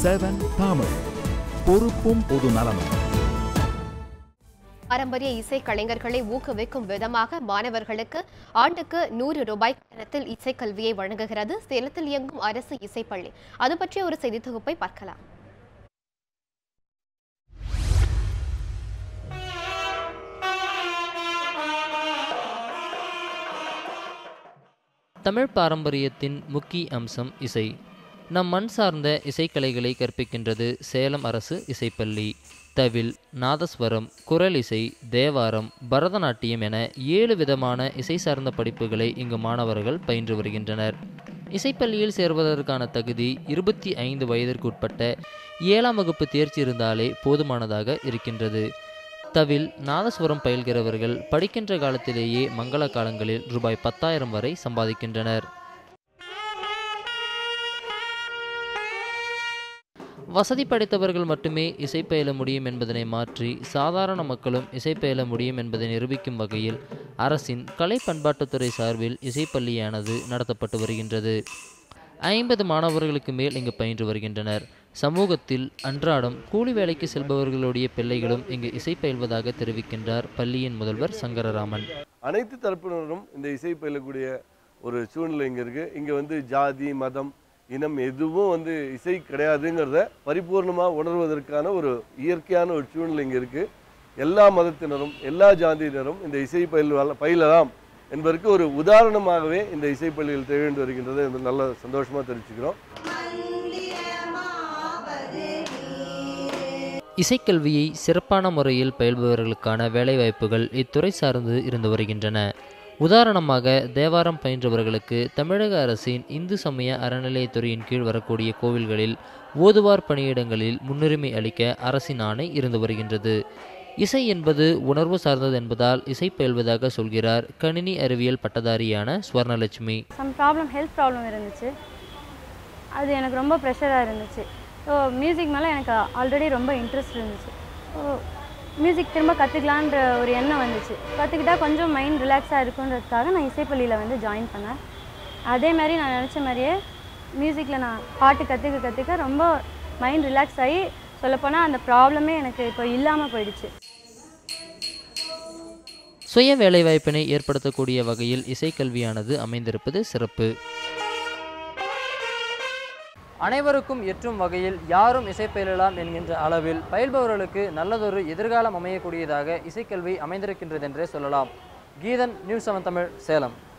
seven Tamil பொறுப்பும் பொது நலமும் பாரம்பரிய இசை கலைஞர்களை ஊக்குவிக்கும் விதமாக மாணவர்களுக்கு ஆண்டுக்கு நூறு ரூபாய் கட்டணத்தில் இசைக்கல்வியை வழங்குகிறது சேலத்தில் இயங்கும் அரசு இசைப்பள்ளி அது பற்றிய ஒரு செய்தி தொகுப்பை பார்க்கலாம் தமிழ் பாரம்பரியத்தின் முக்கிய அம்சம் இசை நம் மண் சார்ந்த இசைக்கலைகளை கற்பிக்கின்றது சேலம் அரசு இசைப்பள்ளி தவில் நாதஸ்வரம் குரல் இசை தேவாரம் பரதநாட்டியம் என ஏழு விதமான இசை சார்ந்த படிப்புகளை இங்கு மாணவர்கள் பயின்று வருகின்றனர் இசைப்பள்ளியில் சேர்வதற்கான தகுதி இருபத்தி ஐந்து வயதிற்குட்பட்ட ஏழாம் வகுப்பு தேர்ச்சி இருந்தாலே போதுமானதாக இருக்கின்றது தவில் நாதஸ்வரம் பயில்கிறவர்கள் படிக்கின்ற காலத்திலேயே மங்கள காலங்களில் ரூபாய் பத்தாயிரம் வரை சம்பாதிக்கின்றனர் வசதி படைத்தவர்கள் மட்டுமே இசை பயில முடியும் என்பதனை மாற்றி சாதாரண மக்களும் இசை பயில முடியும் என்பதை நிரூபிக்கும் வகையில் அரசின் கலை பண்பாட்டுத்துறை சார்பில் இசைப்பள்ளியானது நடத்தப்பட்டு வருகின்றது ஐம்பது மாணவர்களுக்கு மேல் இங்கு பயின்று வருகின்றனர் சமூகத்தில் அன்றாடம் கூலி வேலைக்கு செல்பவர்களுடைய பிள்ளைகளும் இங்கு இசை பயில்வதாக தெரிவிக்கின்றார் பள்ளியின் முதல்வர் சங்கரராமன் அனைத்து தரப்பினரும் இந்த இசை பயிலக்கூடிய ஒரு சூழ்நிலை இங்கே இருக்குது இங்கே வந்து ஜாதி மதம் இனம் எதுவும் வந்து இசை கிடையாதுங்கிறத பரிபூர்ணமாக உணர்வதற்கான ஒரு இயற்கையான ஒரு சூழ்நிலை இங்கே இருக்குது எல்லா மதத்தினரும் எல்லா ஜாதியினரும் இந்த இசை பயில் பயிலலாம் என்பதற்கு ஒரு உதாரணமாகவே இந்த இசைப்பள்ளியில் திகழ்ந்து வருகின்றது என்று நல்ல சந்தோஷமாக தெரிவிச்சுக்கிறோம் இசைக்கல்வியை சிறப்பான முறையில் பயில்பவர்களுக்கான வேலைவாய்ப்புகள் இத்துறை சார்ந்து இருந்து வருகின்றன உதாரணமாக தேவாரம் பயின்றவர்களுக்கு தமிழக அரசின் இந்து சமய அறநிலையத்துறையின் கீழ் வரக்கூடிய கோவில்களில் ஓதுவார் பணியிடங்களில் முன்னுரிமை அளிக்க அரசின் ஆணை இருந்து வருகின்றது இசை என்பது உணர்வு சார்ந்தது என்பதால் இசை பயில்வதாக சொல்கிறார் கணினி அறிவியல் பட்டதாரியான Swarnalakshmi some problem health problem இருந்துச்சு அது எனக்கு ரொம்ப ப்ரெஷராக இருந்துச்சு ஸோ மியூசிக் மேலே எனக்கு ஆல்ரெடி ரொம்ப இன்ட்ரெஸ்ட் இருந்துச்சு ஸோ மியூசிக் திரும்ப கற்றுக்கலான்ற ஒரு எண்ணம் வந்துச்சு கற்றுக்கிட்டா கொஞ்சம் மைண்ட் ரிலாக்ஸாக இருக்குன்றதுக்காக நான் இசைப்பள்ளியில் வந்து ஜாயின் பண்ணேன் அதே மாதிரி நான் நினச்ச மாதிரியே மியூசிக்கில் நான் பாட்டு கற்றுக்க கற்றுக்க ரொம்ப மைண்ட் ரிலாக்ஸ் ஆகி சொல்லப்போனால் அந்த ப்ராப்ளமே எனக்கு இப்போ இல்லாமல் போயிடுச்சு சுய வேலைவாய்ப்பினை ஏற்படுத்தக்கூடிய வகையில் இசைக்கல்வியானது அமைந்திருப்பது சிறப்பு அனைவருக்கும் எற்றும் வகையில் யாரும் இசை பயிலலாம் என்கின்ற அளவில் பயில்பவர்களுக்கு நல்லதொரு எதிர்காலம் அமையக்கூடியதாக இசைக்கல்வி அமைந்திருக்கின்றது என்றே சொல்லலாம் கீதன் நியூஸ் செவன் தமிழ் சேலம்